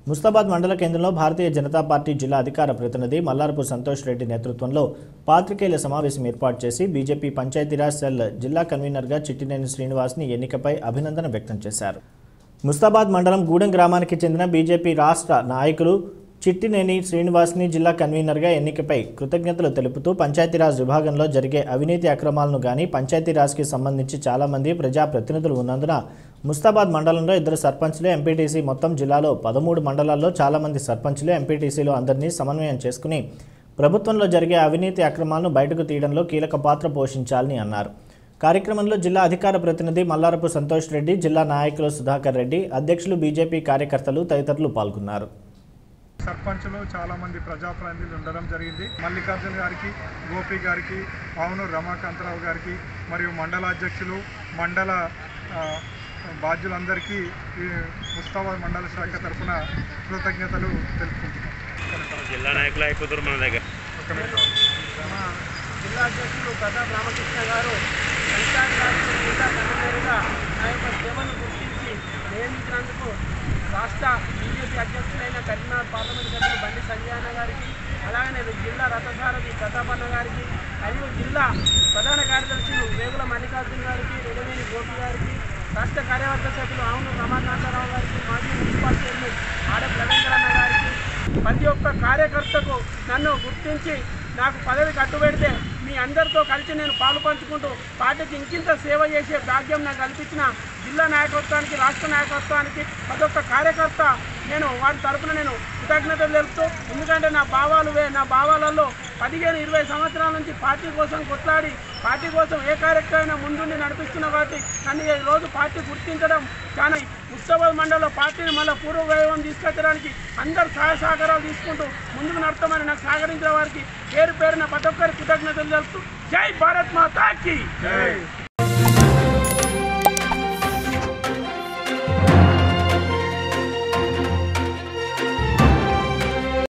ముస్తాబాద్ మండల కేంద్రంలో భారతీయ జనతా పార్టీ జిల్లా అధికార ప్రతినిధి మల్లారపు సంతోష్ రెడ్డి నేతృత్వంలో పాత్రికేయుల సమావేశం ఏర్పాటు చేసి బీజేపీ పంచాయతీరాజ్ సెల్ జిల్లా కన్వీనర్గా చిట్టినేని శ్రీనివాస్ని ఎన్నికపై అభినందన వ్యక్తం చేశారు ముస్తాబాద్ మండలం గూడెం గ్రామానికి చెందిన బీజేపీ రాష్ట్ర నాయకులు చిట్టినేని శ్రీనివాస్ని జిల్లా కన్వీనర్గా ఎన్నికపై కృతజ్ఞతలు తెలుపుతూ పంచాయతీరాజ్ విభాగంలో జరిగే అవినీతి అక్రమాలను గాని పంచాయతీరాజ్కి సంబంధించి చాలామంది ప్రజాప్రతినిధులు ఉన్నందున ముస్తాబాద్ మండలంలో ఇద్దరు సర్పంచ్లు ఎంపీటీసీ మొత్తం జిల్లాలో పదమూడు మండలాల్లో చాలామంది సర్పంచ్లు ఎంపీటీసీలు అందరినీ సమన్వయం చేసుకుని ప్రభుత్వంలో జరిగే అవినీతి అక్రమాలను బయటకు తీయడంలో కీలక పాత్ర పోషించాలని అన్నారు కార్యక్రమంలో జిల్లా అధికార ప్రతినిధి మల్లారపు సంతోష్ రెడ్డి జిల్లా నాయకులు సుధాకర్ రెడ్డి అధ్యక్షులు బీజేపీ కార్యకర్తలు తదితరులు పాల్గొన్నారు సర్పంచులు చాలామంది ప్రజాప్రతినిధులు ఉండడం జరిగింది మల్లికార్జున గారికి గోపి గారికి అవును రమాకాంతరావు గారికి మరియు మండల అధ్యక్షులు మండల ఆ, బాధ్యులందరికీ ఈ ముస్తాబాద్ మండల శాఖ తరఫున కృతజ్ఞతలు తెలుపుకుంటున్నాం జిల్లా నాయకులు అయిపోతారు మన దగ్గర ఒక నిమిషం. మా జిల్లా అధ్యక్షులు ప్రతాప్ రామకృష్ణ గారు పంచాయత్ రాజ్ జిల్లా కన్వీనర్గా నా యొక్క సేవను గుర్తించి నియమించినందుకు రాష్ట్ర బీజేపీ అధ్యక్షులైన కరీంనగర్ పార్లమెంట్ సభ్యులు బండి సంజయ్ అన్న గారికి అలాగనే జిల్లా రథసారథి ప్రతాపన్న గారికి మరియు జిల్లా ప్రధాన కార్యదర్శులు వేగుల మల్లికార్జున గారికి రెడవేణి గోపి గారికి రాష్ట్ర కార్యవర్గ సభ్యులు ఆవును రమాకాంతారావు గారికి మాజీ మున్సిపల్ చైర్మన్ ఆడ రవీంద్రన్న గారికి ప్రతి ఒక్క కార్యకర్తకు నన్ను గుర్తించి నాకు పదవి కట్టుబెడితే మీ అందరితో కలిసి నేను పాలు పంచుకుంటూ పార్టీకి ఇంకింత సేవ చేసే భాగ్యం నాకు కల్పించిన జిల్లా నాయకత్వానికి రాష్ట్ర నాయకత్వానికి ప్రతి ఒక్క కార్యకర్త నేను వారి తరపున నేను కృతజ్ఞతలు తెలుపుతూ ఎందుకంటే నా భావాలు వే నా భావాలలో పదిహేను ఇరవై సంవత్సరాల నుంచి పార్టీ కోసం కొట్లాడి పార్టీ కోసం ఏ కార్యక్రమైనా ముందుండి నడిపిస్తున్న కాబట్టి నన్ను ఈ రోజు పార్టీ గుర్తించడం చాలా ముస్తాబాద్ మండలంలో పార్టీని మళ్ళీ పూర్వవైభవం తీసుకొచ్చడానికి అందరు సహాయ సహకారాలు తీసుకుంటూ ముందుకు నడతామని నాకు సహకరించిన వారికి పేరు పేరున ప్రతి ఒక్కరి కృతజ్ఞతలు తెలుపుతూ జై భారత్ మాతాకి